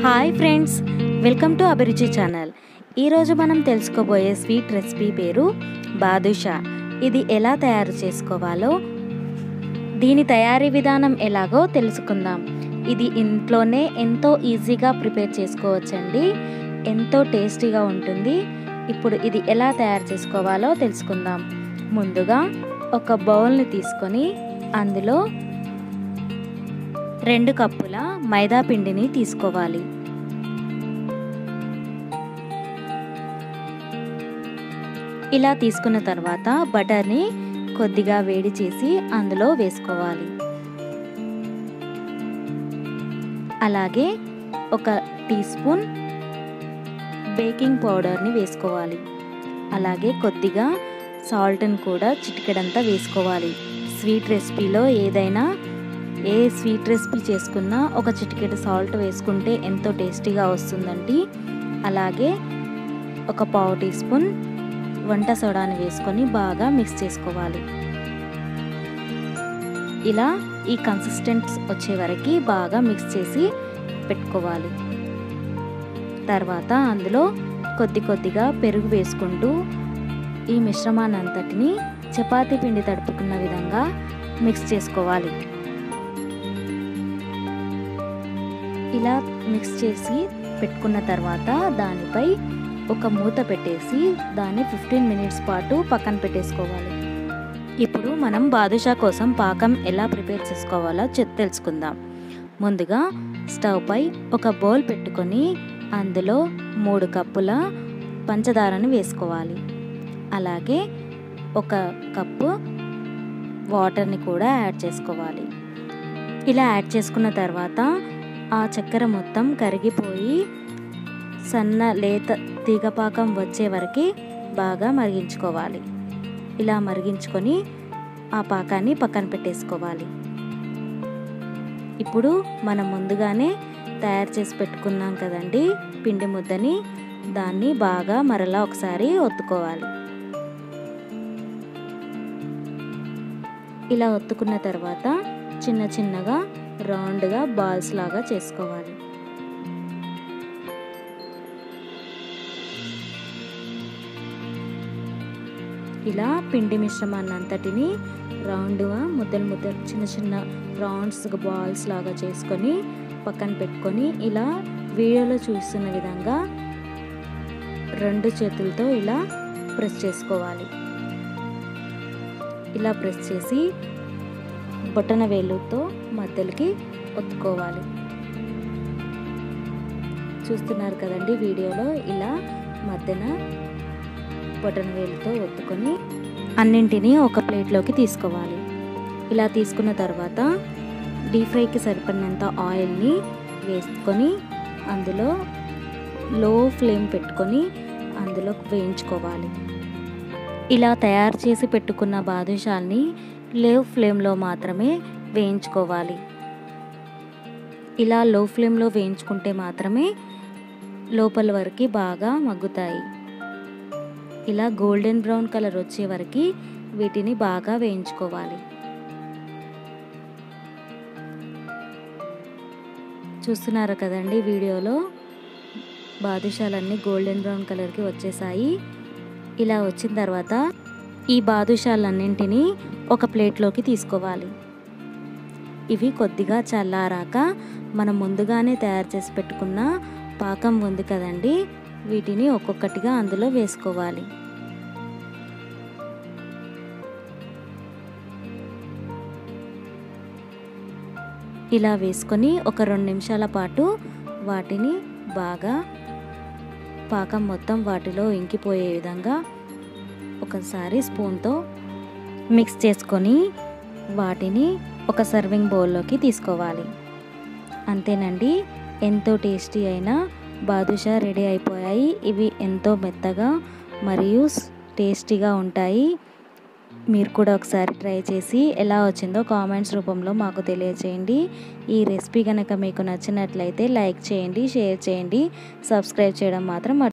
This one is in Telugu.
hi friends welcome to Abhiruchi channel ఈరోజు మనం తెలుసుకోబోయే స్వీట్ రెసిపీ పేరు బాదుషా ఇది ఎలా తయారు చేసుకోవాలో దీని తయారీ విధానం ఎలాగో తెలుసుకుందాం ఇది ఇంట్లోనే ఎంతో ఈజీగా ప్రిపేర్ చేసుకోవచ్చండి ఎంతో టేస్టీగా ఉంటుంది ఇప్పుడు ఇది ఎలా తయారు చేసుకోవాలో తెలుసుకుందాం ముందుగా ఒక బౌల్ని తీసుకొని అందులో రెండు కప్పుల మైదా పిండిని తీసుకోవాలి ఇలా తీసుకున్న తర్వాత బటర్ని కొద్దిగా వేడి చేసి అందులో వేసుకోవాలి అలాగే ఒక టీ స్పూన్ బేకింగ్ పౌడర్ని వేసుకోవాలి అలాగే కొద్దిగా సాల్ట్ని కూడా చిటికెడంతా వేసుకోవాలి స్వీట్ రెసిపీలో ఏదైనా ఏ స్వీట్ రెసిపీ చేసుకున్నా ఒక చిటికెడు సాల్ట్ వేసుకుంటే ఎంతో టేస్టీగా వస్తుందండి అలాగే ఒక పావు టీ స్పూన్ వంట సోడాని వేసుకొని బాగా మిక్స్ చేసుకోవాలి ఇలా ఈ కన్సిస్టెన్స్ వచ్చే వరకు బాగా మిక్స్ చేసి పెట్టుకోవాలి తర్వాత అందులో కొద్ది కొద్దిగా పెరుగు వేసుకుంటూ ఈ మిశ్రమాన్ని అంతటిని చపాతీ పిండి తడుపుకున్న విధంగా మిక్స్ చేసుకోవాలి ఇలా మిక్స్ చేసి పెట్టుకున్న తర్వాత దానిపై ఒక మూత పెట్టేసి దాన్ని ఫిఫ్టీన్ మినిట్స్ పాటు పక్కన పెట్టేసుకోవాలి ఇప్పుడు మనం బాదుషా కోసం పాకం ఎలా ప్రిపేర్ చేసుకోవాలో తెలుసుకుందాం ముందుగా స్టవ్ పై ఒక బౌల్ పెట్టుకొని అందులో మూడు కప్పుల పంచదారని వేసుకోవాలి అలాగే ఒక కప్పు వాటర్ని కూడా యాడ్ చేసుకోవాలి ఇలా యాడ్ చేసుకున్న తర్వాత ఆ చక్కెర మొత్తం కరిగిపోయి సన్న లేత తీగపాకం వచ్చే వరకు బాగా మరిగించుకోవాలి ఇలా మరిగించుకొని ఆ పాకాన్ని పక్కన పెట్టేసుకోవాలి ఇప్పుడు మనం ముందుగానే తయారు చేసి పెట్టుకున్నాం కదండి పిండి ముద్దని దాన్ని బాగా మరలా ఒకసారి ఒత్తుకోవాలి ఇలా ఒత్తుకున్న తర్వాత చిన్న చిన్నగా రౌండ్గా బాల్స్ లాగా చేసుకోవాలి ఇలా పిండి మిశ్రమాన్ని అంతటిని రౌండ్గా ముద్దలు ముద్దలు చిన్న చిన్న రౌండ్స్ బాల్స్ లాగా చేసుకొని పక్కన పెట్టుకొని ఇలా వీడియోలో చూస్తున్న విధంగా రెండు చేతులతో ఇలా ప్రెస్ చేసుకోవాలి ఇలా ప్రెస్ చేసి బొటన వేలుతో మధ్యలోకి ఒత్తుకోవాలి చూస్తున్నారు కదండి వీడియోలో ఇలా మధ్యన బొటన వేలుతో ఒత్తుకొని అన్నింటినీ ఒక ప్లేట్లోకి తీసుకోవాలి ఇలా తీసుకున్న తర్వాత డీప్ ఫ్రైకి సరిపడినంత ఆయిల్ని వేసుకొని అందులో లో ఫ్లేమ్ పెట్టుకొని అందులో వేయించుకోవాలి ఇలా తయారు చేసి పెట్టుకున్న బాదుషాల్ని లో ఫ్లేమ్లో మాత్రమే వేయించుకోవాలి ఇలా లో ఫ్లేమ్లో వేయించుకుంటే మాత్రమే లోపల వరకు బాగా మగ్గుతాయి ఇలా గోల్డెన్ బ్రౌన్ కలర్ వచ్చే వరకు వీటిని బాగా వేయించుకోవాలి చూస్తున్నారు కదండి వీడియోలో బాదుషాలన్నీ గోల్డెన్ బ్రౌన్ కలర్కి వచ్చేసాయి ఇలా వచ్చిన తర్వాత ఈ బాదుషాలన్నింటినీ ఒక ప్లేట్లోకి తీసుకోవాలి ఇవి కొద్దిగా చల్లారాక మనం ముందుగానే తయారు చేసి పెట్టుకున్న పాకం ఉంది కదండి వీటిని ఒక్కొక్కటిగా అందులో వేసుకోవాలి ఇలా వేసుకొని ఒక రెండు నిమిషాల పాటు వాటిని బాగా పాకం మొత్తం వాటిలో ఇంకిపోయే విధంగా ఒకసారి స్పూన్తో మిక్స్ చేసుకొని వాటిని ఒక సర్వింగ్ బౌల్లోకి తీసుకోవాలి అంతేనండి ఎంతో టేస్టీ అయిన బాదుషా రెడీ అయిపోయాయి ఇవి ఎంతో మెత్తగా మరియు టేస్టీగా ఉంటాయి మీరు కూడా ఒకసారి ట్రై చేసి ఎలా వచ్చిందో కామెంట్స్ రూపంలో మాకు తెలియచేయండి ఈ రెసిపీ కనుక మీకు నచ్చినట్లయితే లైక్ చేయండి షేర్ చేయండి సబ్స్క్రైబ్ చేయడం మాత్రం